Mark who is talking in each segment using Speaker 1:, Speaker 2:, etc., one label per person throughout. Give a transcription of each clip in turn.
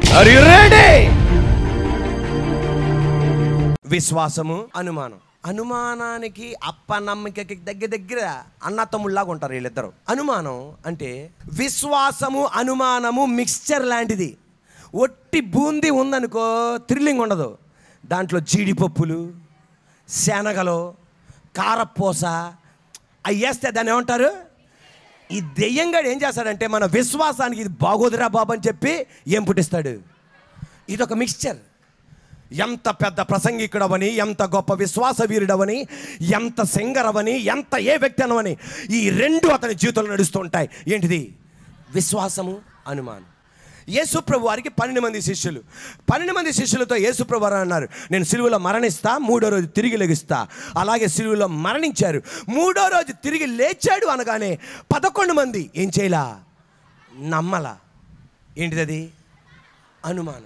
Speaker 1: Are you ready విశ్వాసము అనుమానం అనుమానానికి అప్పనమ్మకకి దగ్గర దగ్గర అన్న తమ్ముళ్ళలాగా ఉంటారు వీళ్ళిద్దరు అనుమానం అంటే విశ్వాసము అనుమానము మిక్స్చర్ లాంటిది ఒట్టి బూందీ ఉందనుకో థ్రిల్లింగ్ ఉండదు దాంట్లో జీడిపప్పులు శనగలు కారపూస అవి వేస్తే దాన్ని ఏమంటారు ఈ దెయ్యంగాడు ఏం చేస్తాడంటే మన విశ్వాసానికి ఇది బాగోదురా బాబు అని చెప్పి ఏం పుట్టిస్తాడు ఇది ఒక మిక్స్చర్ ఎంత పెద్ద ప్రసంగికుడవని ఎంత గొప్ప విశ్వాస వీరుడవని ఎంత సింగరవని ఎంత ఏ వ్యక్తి అనవని ఈ రెండు అతని జీవితంలో నడుస్తూ ఉంటాయి ఏంటిది విశ్వాసము అనుమానం యేసుప్రభు వారికి పన్నెండు మంది శిష్యులు పన్నెండు మంది శిష్యులతో యేసుప్రభు వారు అన్నారు నేను సిలువలో మరణిస్తా మూడో రోజు తిరిగి లెగిస్తా అలాగే సిలువలో మరణించారు మూడో రోజు తిరిగి లేచాడు అనగానే పదకొండు మంది ఏం చేయలా నమ్మలా ఏంటిది అది అనుమానం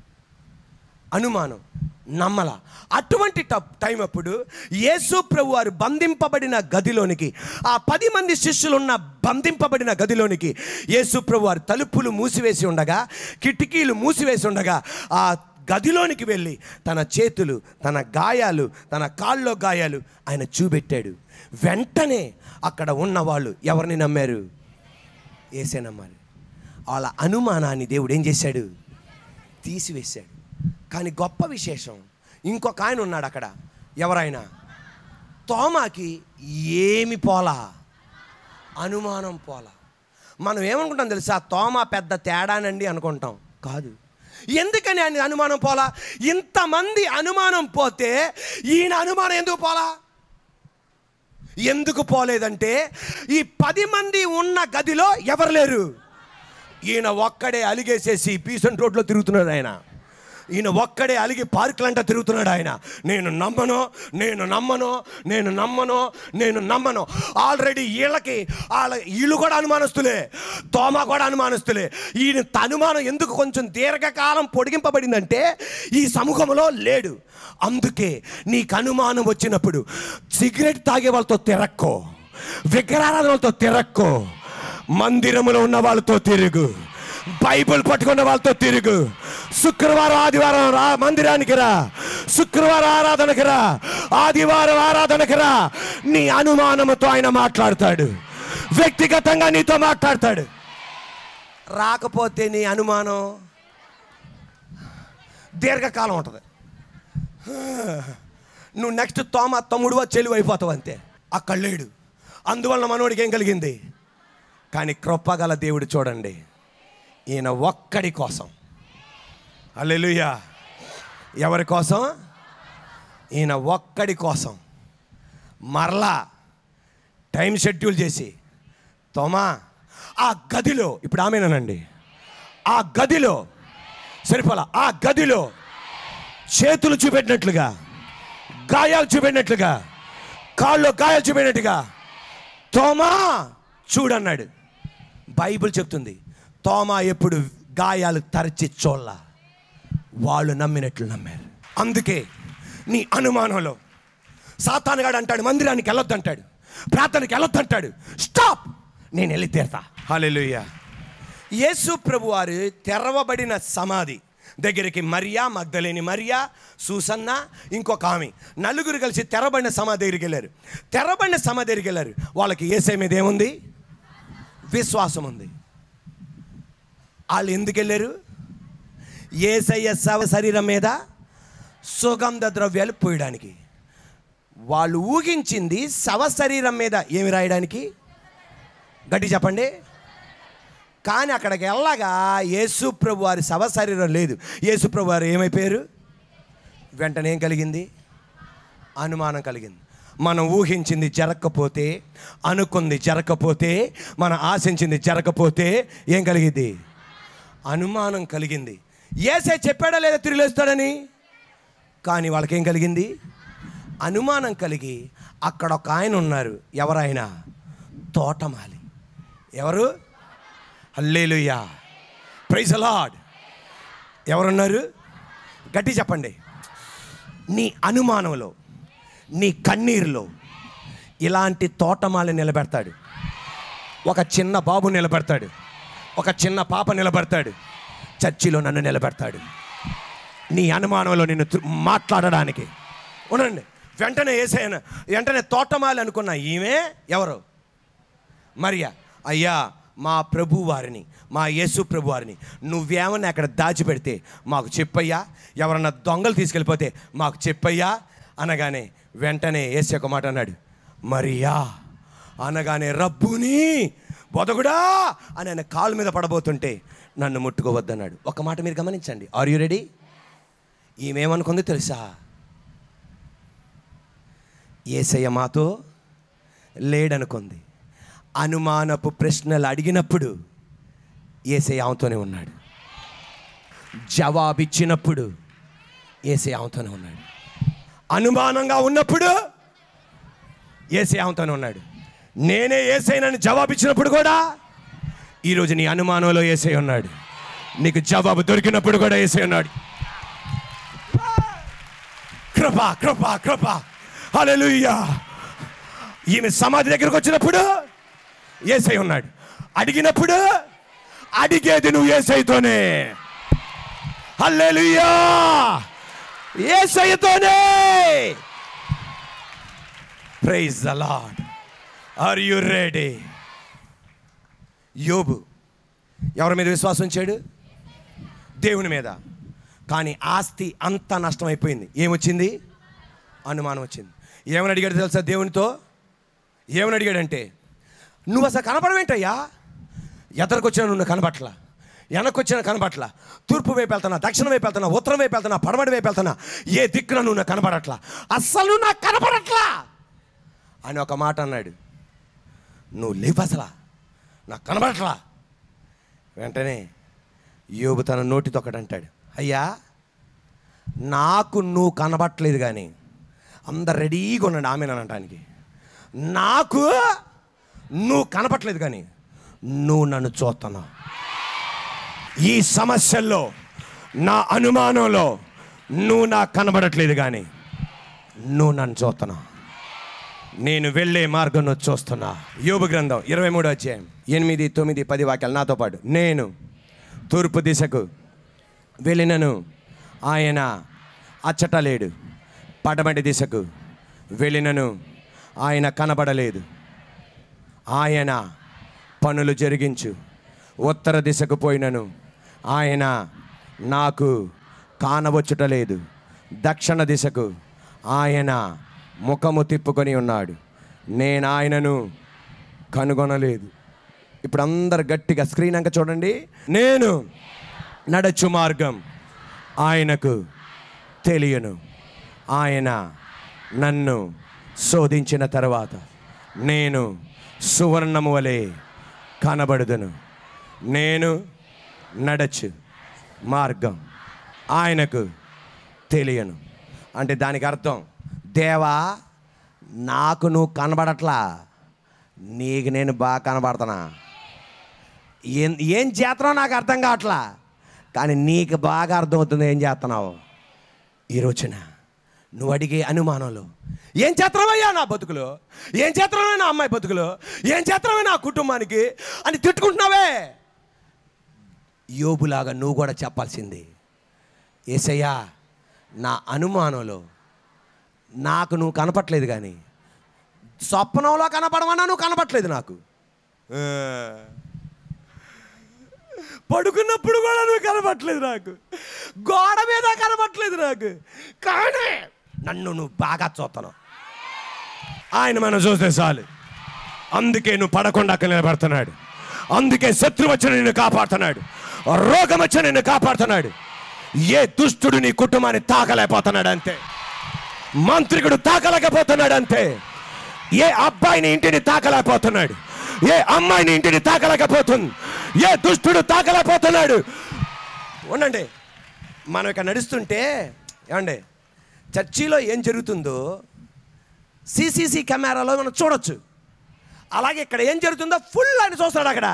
Speaker 1: అనుమానం నమ్మల అటువంటి ట- టైం అప్పుడు యేసు ప్రభు వారు బంధింపబడిన గదిలోనికి ఆ పది మంది శిష్యులు ఉన్న బంధింపబడిన గదిలోనికి యేసు ప్రభు వారు తలుపులు మూసివేసి ఉండగా కిటికీలు మూసివేసి ఉండగా ఆ గదిలోనికి వెళ్ళి తన చేతులు తన గాయాలు తన కాళ్ళలో గాయాలు ఆయన చూపెట్టాడు వెంటనే అక్కడ ఉన్న వాళ్ళు ఎవరిని నమ్మారు ఏసే నమ్మాలి వాళ్ళ అనుమానాన్ని దేవుడు ఏం చేశాడు తీసివేశాడు కానీ గొప్ప విశేషం ఇంకొక ఆయన ఉన్నాడు అక్కడ ఎవరైనా తోమాకి ఏమి పోలా అనుమానం పోలా మనం ఏమనుకుంటాం తెలుసా తోమ పెద్ద తేడానండి అనుకుంటాం కాదు ఎందుకని ఆయన అనుమానం పోలా ఇంతమంది అనుమానం పోతే ఈయన అనుమానం ఎందుకు పోలా ఎందుకు పోలేదంటే ఈ పది మంది ఉన్న గదిలో ఎవరు లేరు ఈయన ఒక్కడే అలిగేసేసి పీసెంట్ రోడ్లో తిరుగుతున్నాడు ఆయన ఈయన ఒక్కడే అలిగి పార్కులంట తిరుగుతున్నాడు ఆయన నేను నమ్మను నేను నమ్మను నేను నమ్మను నేను నమ్మను ఆల్రెడీ వీళ్ళకి వాళ్ళ వీళ్ళు కూడా అనుమానస్తులే తోమ కూడా అనుమానస్తులే ఈయన అనుమానం ఎందుకు కొంచెం దీర్ఘకాలం పొడిగింపబడిందంటే ఈ సమూహంలో లేడు అందుకే నీకు అనుమానం వచ్చినప్పుడు సిగరెట్ తాగే వాళ్ళతో తిరక్కో విగ్రహారాధనలతో తిరక్కో మందిరములో ఉన్న వాళ్ళతో తిరుగు బైబిల్ పట్టుకున్న వాళ్ళతో తిరుగు శుక్రవారం ఆదివారం రా మందిరానికి రా శుక్రవారం ఆరాధనకి రా ఆదివారం ఆరాధనకి రా నీ అనుమానముతో ఆయన మాట్లాడతాడు వ్యక్తిగతంగా నీతో మాట్లాడతాడు రాకపోతే నీ అనుమానం దీర్ఘకాలం ఉంటుంది నువ్వు నెక్స్ట్ తోమ తమ్ముడువా చెలువు అయిపోతావు అంతే అక్కడ లేడు అందువలన మనోడికి ఏం కలిగింది కానీ కృపగల దేవుడు చూడండి ఈయన ఒక్కడి కోసం అల్లెలుయ్యా ఎవరి కోసం ఈయన ఒక్కడి కోసం మరలా టైం షెడ్యూల్ చేసి తోమా ఆ గదిలో ఇప్పుడు ఆమెనండి ఆ గదిలో సరిపోలా ఆ గదిలో చేతులు చూపెట్టినట్లుగా గాయాలు చూపెట్టినట్లుగా కాళ్ళు గాయాలు చూపెట్టినట్టుగా తోమా చూడన్నాడు బైబిల్ చెప్తుంది తోమా ఎప్పుడు గాయాలు తరచి చూడాల వాళ్ళు నమ్మినట్లు నమ్మారు అందుకే నీ అనుమానంలో సాతానుగాడు అంటాడు మందిరానికి వెళ్ళొద్దంటాడు ప్రార్థనకి వెళ్ళొద్దంటాడు స్టాప్ నేను వెళ్ళి తీరతా హాలెలుయ్యా యేసు ప్రభు వారు తెరవబడిన సమాధి దగ్గరికి మరియా మగ్ధలేని మరియా సూసన్న ఇంకొక ఆమె నలుగురు కలిసి తెరబడిన సమాధి దగ్గరికి వెళ్ళారు తెరబడిన సమాధి దగ్గరికి వెళ్ళారు వాళ్ళకి ఏసై మీద ఏముంది విశ్వాసం ఉంది వాళ్ళు ఎందుకు వెళ్ళారు ఏసయ్య శవ శరీరం మీద సుగంధ ద్రవ్యాలు పోయడానికి వాళ్ళు ఊహించింది శవ శరీరం మీద ఏమి రాయడానికి గట్టి చెప్పండి కానీ అక్కడికి వెళ్ళగా యేసు ప్రభు వారి శవ శరీరం లేదు యేసు ప్రభు వారు ఏమైపోయారు వెంటనే ఏం కలిగింది అనుమానం కలిగింది మనం ఊహించింది జరగకపోతే అనుకుంది జరగకపోతే మనం ఆశించింది జరగకపోతే ఏం కలిగింది అనుమానం కలిగింది ఏసే చెప్పాడా లేదా తిరిగిలేస్తాడని కానీ వాళ్ళకేం కలిగింది అనుమానం కలిగి అక్కడ ఒక ఆయన ఉన్నారు ఎవరైనా తోటమాలి ఎవరు హల్లేలుయ్యా ప్రైజ్ లాడ్ ఎవరున్నారు గట్టి చెప్పండి నీ అనుమానంలో నీ కన్నీరులో ఇలాంటి తోటమాలి నిలబెడతాడు ఒక చిన్న బాబు నిలబెడతాడు ఒక చిన్న పాప నిలబెడతాడు చర్చిలో నన్ను నిలబెడతాడు నీ అనుమానంలో నిన్ను తృ- మాట్లాడడానికి ఉండండి వెంటనే వేసేయను వెంటనే తోటమాలి అనుకున్న ఈమె ఎవరు మరియా అయ్యా మా ప్రభు వారిని మా యేసు ప్రభు వారిని నువ్వేమన్నా అక్కడ దాచిపెడితే మాకు చెప్పయ్యా ఎవరన్నా దొంగలు తీసుకెళ్ళిపోతే మాకు చెప్పయ్యా అనగానే వెంటనే యేసు ఒక మాట అన్నాడు మరియా అనగానే రబ్బుని బొదగుడా అని ఆయన కాళ్ళ మీద పడబోతుంటే నన్ను ముట్టుకోవద్దన్నాడు ఒక మాట మీరు గమనించండి ఆర్ యు రెడీ ఈమెమనుకుంది తెలుసా ఏసయ్య మాతో లేడనుకుంది అనుమానపు ప్రశ్నలు అడిగినప్పుడు ఏసయ్య ఆమెతోనే ఉన్నాడు జవాబిచ్చినప్పుడు ఏసయ్య ఆమెతోనే ఉన్నాడు అనుమానంగా ఉన్నప్పుడు ఏసే ఆమెతోనే ఉన్నాడు నేనే ఏసైనని జవాబిచ్చినప్పుడు కూడా ఈరోజు నీ అనుమానంలో ఏసై ఉన్నాడు నీకు జవాబు దొరికినప్పుడు కూడా ఏసై ఉన్నాడు కృప కృప కృప హల్లెలూయా ఈమె సమాధి దగ్గరకు వచ్చినప్పుడు ఏసై ఉన్నాడు అడిగినప్పుడు అడిగేది నువ్వు ఏసైతోనే హల్లెలూయా ఏసైతోనే praise the lord are you ready యోబు ఎవరి మీద విశ్వాసం ఉంచాడు దేవుని మీద కానీ ఆస్తి అంతా నష్టమైపోయింది ఏమొచ్చింది అనుమానం వచ్చింది ఏమని అడిగాడు తెలుసా దేవునితో ఏమని అడిగాడంటే నువ్వు అసలు కనపడవేంటయ్యా ఎదరికొచ్చినా నువ్వు కనబట్ల వెనకొచ్చిన కనబట్ల తూర్పు వైపు వెళ్తున్నా దక్షిణ వైపు వెళ్తున్నా ఉత్తరం వైపు వెళ్తున్నా పడమటి వైపు వెళ్తున్నా ఏ దిక్కున నువ్వు నాకు కనబడట్లా అస్సలు నాకు కనబడట్లా అని ఒక మాట అన్నాడు నువ్వు లేవు అసలా నాకు కనబడట్లా వెంటనే యోబు తన నోటితో ఒకటి అంటాడు అయ్యా నాకు నువ్వు కనబట్టలేదు కానీ అందరు రెడీగా ఉన్నాడు ఆమె అనటానికి నాకు నువ్వు కనపట్లేదు కానీ నువ్వు నన్ను చూస్తున్నావు ఈ సమస్యల్లో నా అనుమానంలో నువ్వు నాకు కనబడట్లేదు కానీ నువ్వు నన్ను చూస్తున్నావు నేను వెళ్ళే మార్గం నువ్వు చూస్తున్నా యోబు గ్రంథం ఇరవై మూడు అధ్యాయం ఎనిమిది తొమ్మిది పది వాక్యాలు నాతో పాటు నేను తూర్పు దిశకు వెళ్ళినను ఆయన అచ్చట లేడు పడమటి దిశకు వెళ్ళినను ఆయన కనబడలేదు ఆయన పనులు జరిగించు ఉత్తర దిశకు పోయినను ఆయన నాకు కానవచ్చుట లేదు దక్షిణ దిశకు ఆయన ముఖము తిప్పుకొని ఉన్నాడు నేను ఆయనను కనుగొనలేదు ఇప్పుడు అందరు గట్టిగా స్క్రీన్ అంక చూడండి నేను నడచు మార్గం ఆయనకు తెలియను ఆయన నన్ను శోధించిన తర్వాత నేను సువర్ణము వలె కనబడుదును నేను నడచు మార్గం ఆయనకు తెలియను అంటే దానికి అర్థం దేవా నాకు నువ్వు కనబడట్లా నీకు నేను బాగా కనబడుతున్నా ఏం ఏం చేస్తున్నావు నాకు అర్థం కావట్లా కానీ నీకు బాగా అర్థమవుతుంది ఏం చేస్తున్నావు ఈ రోజున నువ్వు అడిగే అనుమానంలో ఏం చేస్తున్నావయ్యా నా బతుకులో ఏం చేస్తున్నావే నా అమ్మాయి బతుకులో ఏం చేస్తున్నావే నా కుటుంబానికి అని తిట్టుకుంటున్నావే యోబులాగా నువ్వు కూడా చెప్పాల్సింది ఏసయ్యా నా అనుమానంలో నాకు నువ్వు కనపట్లేదు కానీ స్వప్నంలో కనపడమన్నా నువ్వు కనపట్లేదు నాకు ఆ. పడుకున్నప్పుడు కూడా నువ్వు కనపట్లేదు నాకు గోడ మీద కనపట్లేదు నాకు కానీ నన్ను నువ్వు బాగా చూస్తున్నావు ఆయన మనం చూస్తే చాలు అందుకే నువ్వు పడకుండా అక్కడ నిలబడుతున్నాడు అందుకే శత్రు వచ్చి నిన్ను కాపాడుతున్నాడు రోగం వచ్చి నిన్ను కాపాడుతున్నాడు ఏ దుష్టుడు నీ కుటుంబాన్ని తాకలేకపోతున్నాడు అంతే మంత్రికుడు తాకలేకపోతున్నాడు అంతే ఏ అబ్బాయిని ఇంటిని తాకలేకపోతున్నాడు ఏ అమ్మాయిని ఇంటిని తాకలేకపోతుంది ఏ దుష్టుడు తాకలేకపోతున్నాడు ఉండండి మనం ఇక్కడ నడుస్తుంటే ఏమండి చర్చిలో ఏం జరుగుతుందో సిసిసి కెమెరాలో మనం చూడొచ్చు అలాగే ఇక్కడ ఏం జరుగుతుందో ఫుల్ అని చూస్తాడు అక్కడ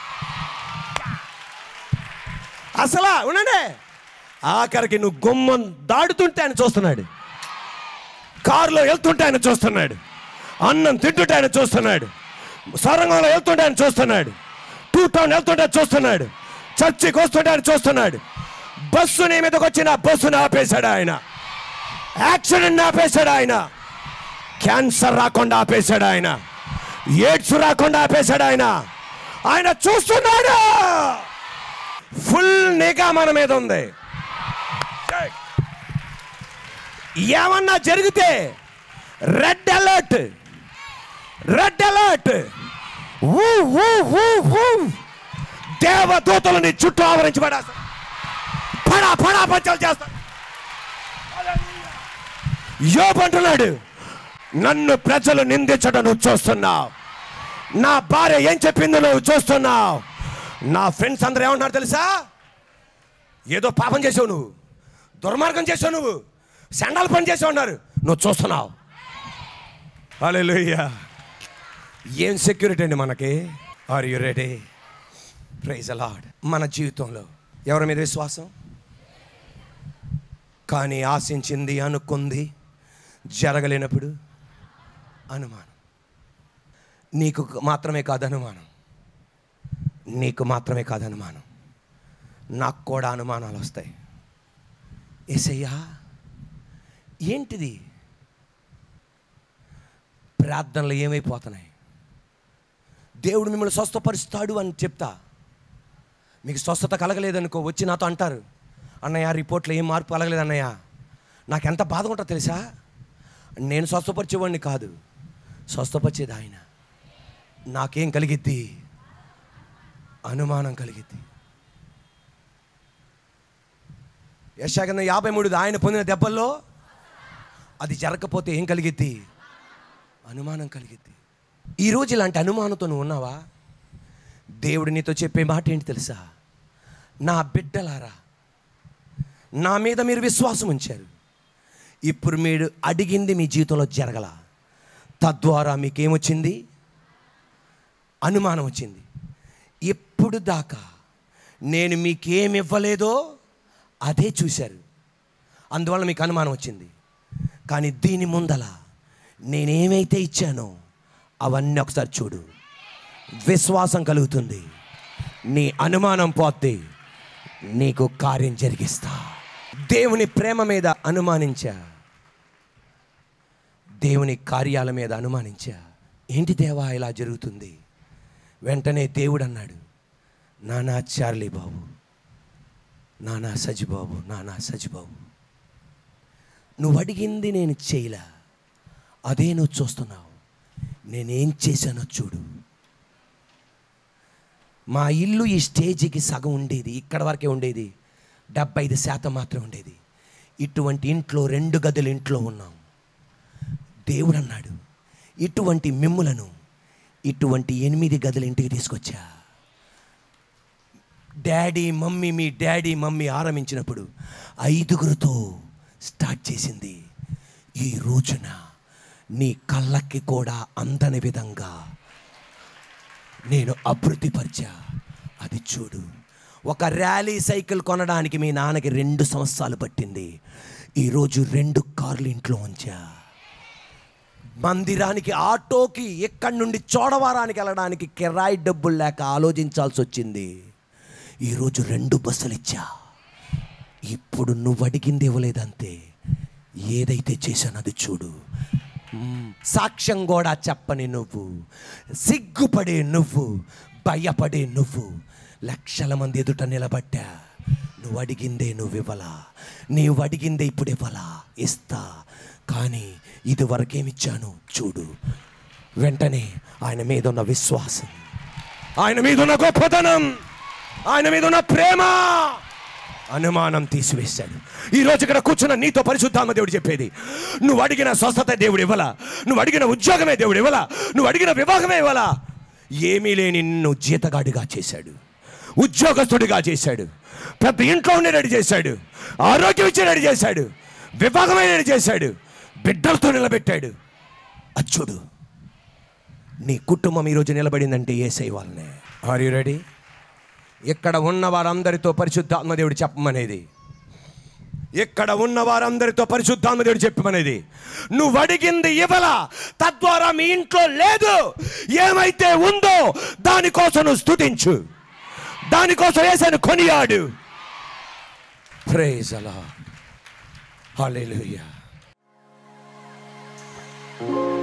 Speaker 1: అసలా ఉండండి ఆఖరికి నువ్వు గుమ్మం దాడుతుంటే ఆయన చూస్తున్నాడు కారులో వెళ్తుంటే ఆయన చూస్తున్నాడు అన్నం తింటుంటే ఆయన చూస్తున్నాడు సొరంగంలో వెళ్తుంటే ఆయన చూస్తున్నాడు టూ టౌన్ వెళ్తుంటే చూస్తున్నాడు చర్చికి వస్తుంటే ఆయన చూస్తున్నాడు బస్సు నీ మీదకి వచ్చిన బస్సుని ఆపేశాడు ఆయన యాక్సిడెంట్ ఆపేశాడు ఆయన క్యాన్సర్ రాకుండా ఆపేశాడు ఆయన ఎయిడ్స్ రాకుండా ఆపేశాడు ఆయన ఆయన చూస్తున్నాడు ఫుల్ నిఘా మన మీద ఉంది ఏమన్నా జరిగితే రెడ్ అలర్ట్ రెడ్ అలర్ట్ ఊ ఊ ఊ ఊ దేవదూతలని చుట్టూ ఆవరించి పడేస్తారు పడా పడా పంచాలు చేస్తారు యోబు అంటున్నాడు నన్ను ప్రజలు నిందించడం నువ్వు చూస్తున్నావు నా భార్య ఏం చెప్పిందో నువ్వు చూస్తున్నావు నా ఫ్రెండ్స్ అందరూ ఏమంటున్నారు తెలుసా ఏదో పాపం చేసావు నువ్వు దుర్మార్గం చేసావు నువ్వు సెండాల పని చేసావు అన్నారు నువ్వు చూస్తున్నావు హల్లెలూయా ఏం సెక్యూరిటీ అండి మనకి ఆర్ యు రెడీ ప్రైజ్ అలాడ్ మన జీవితంలో ఎవరి మీద విశ్వాసం కానీ ఆశించింది అనుకుంది జరగలేనప్పుడు అనుమానం నీకు మాత్రమే కాదు అనుమానం నీకు మాత్రమే కాదు అనుమానం నాకు కూడా అనుమానాలు వస్తాయి ఏసయ్యా ఏంటిది ప్రార్థనలు ఏమైపోతున్నాయి దేవుడు మిమ్మల్ని స్వస్థపరుస్తాడు అని చెప్తా మీకు స్వస్థత కలగలేదనుకో వచ్చి నాతో అంటారు అన్నయ్య రిపోర్ట్లో ఏం మార్పు కలగలేదు అన్నయ్య నాకు ఎంత బాధగా ఉంటుందో తెలుసా నేను స్వస్థపరిచేవాడిని కాదు స్వస్థపరిచేది ఆయన నాకేం కలిగిద్ది అనుమానం కలిగిద్ది యశాగంధం యాభై మూడు ఆయన పొందిన దెబ్బల్లో అది జరగకపోతే ఏం కలిగిద్ది అనుమానం కలిగిద్ది ఈరోజు ఇలాంటి అనుమానంతో నువ్వు ఉన్నావా దేవుడు నీతో చెప్పే మాట ఏంటి తెలుసా నా బిడ్డలారా నా మీద మీరు విశ్వాసం ఉంచారు ఇప్పుడు మీరు అడిగింది మీ జీవితంలో జరగల తద్వారా మీకేమొచ్చింది అనుమానం వచ్చింది ఎప్పుడు దాకా నేను మీకేమి ఇవ్వలేదో అదే చూశారు అందువల్ల మీకు అనుమానం వచ్చింది కానీ దీని ముందల నేనేమైతే ఇచ్చానో అవన్నీ ఒకసారి చూడు విశ్వాసం కలుగుతుంది నీ అనుమానం పోతే నీకు కార్యం జరిగిస్తా దేవుని ప్రేమ మీద అనుమానించా దేవుని కార్యాల మీద అనుమానించా ఏంటి దేవా ఇలా జరుగుతుంది వెంటనే దేవుడు అన్నాడు నానా చార్లీ బాబు నానా సజిబాబు నానా సజిబాబు నువ్వు అడిగింది నేను చేయలా అదే నువ్వు చూస్తున్నావు నేనేం చేశానో చూడు మా ఇల్లు ఈ స్టేజికి సగం ఉండేది ఇక్కడ వరకే ఉండేది డెబ్బై ఐదు శాతం మాత్రం ఉండేది ఇటువంటి ఇంట్లో రెండు గదుల ఇంట్లో ఉన్నాం దేవుడు అన్నాడు ఇటువంటి మిమ్ములను ఇటువంటి ఎనిమిది గదుల ఇంటికి తీసుకొచ్చా డాడీ మమ్మీ మీ డాడీ మమ్మీ ఆరంభించినప్పుడు ఐదుగురితో స్టార్ట్ చేసింది ఈ రోజున నీ కళ్ళకి కూడా అందని విధంగా నేను అభివృద్ధిపరిచా అది చూడు ఒక ర్యాలీ సైకిల్ కొనడానికి మీ నాన్నకి రెండు సంవత్సరాలు పట్టింది ఈరోజు రెండు కార్లు ఇంట్లో ఉంచా మందిరానికి ఆటోకి ఎక్కడి నుండి చోడవారానికి వెళ్ళడానికి కిరాయి డబ్బులు లేక ఆలోచించాల్సి వచ్చింది ఈరోజు రెండు బస్సులు ఇచ్చా ఇప్పుడు నువ్వు అడిగింది ఇవ్వలేదంతే ఏదైతే చేశానో అది చూడు మ్మ్. సాక్ష్యం కూడా చెప్పని నువ్వు సిగ్గుపడే నువ్వు భయపడే నువ్వు లక్షల మంది ఎదుట నిలబడ్డా నువ్వు అడిగిందే నువ్వు ఇవ్వలా నీవు అడిగిందే ఇప్పుడు ఇవ్వలా ఇస్తా కానీ ఇది వరకేమిచ్చాను చూడు వెంటనే ఆయన మీద ఉన్న విశ్వాసం ఆయన మీద ఉన్న గొప్పతనం ఆయన మీద ఉన్న ప్రేమ అనుమానం తీసివేశాడు ఈ రోజు ఇక్కడ కూర్చున్న నీతో పరిశుద్ధాత్మ దేవుడు చెప్పేది నువ్వు అడిగిన స్వస్థత దేవుడు ఇవ్వలా నువ్వు అడిగిన ఉద్యోగమే దేవుడు ఇవ్వలా నువ్వు అడిగిన వివాహమే ఇవ్వలా ఏమీ లేని నిన్ను జీతగాడిగా చేశాడు ఉద్యోగస్తుడిగా చేశాడు పెద్ద ఇంట్లో ఉండేటట్టు చేశాడు ఆరోగ్యం ఇచ్చేటట్టు చేశాడు వివాహమైనట్టు చేశాడు బిడ్డలతో నిలబెట్టాడు అది చూడు నీ కుటుంబం ఈరోజు నిలబడిందంటే ఏసై వాళ్ళనే ఆర్ యు రెడీ ఇక్కడ ఉన్న వారందరితో పరిశుద్ధాత్మ దేవుడు చెప్పమనేది ఇక్కడ ఉన్న వారందరితో పరిశుద్ధాత్మ దేవుడు చెప్పమనేది నువ్వు అడిగింది ఇవ్వలా తద్వారా మీ ఇంట్లో లేదు ఏమైతే ఉందో దానికోసం నువ్వు స్తుతించు దానికోసం వేసాను కొనియాడు ప్రేజ్ అలా హల్లెలూయా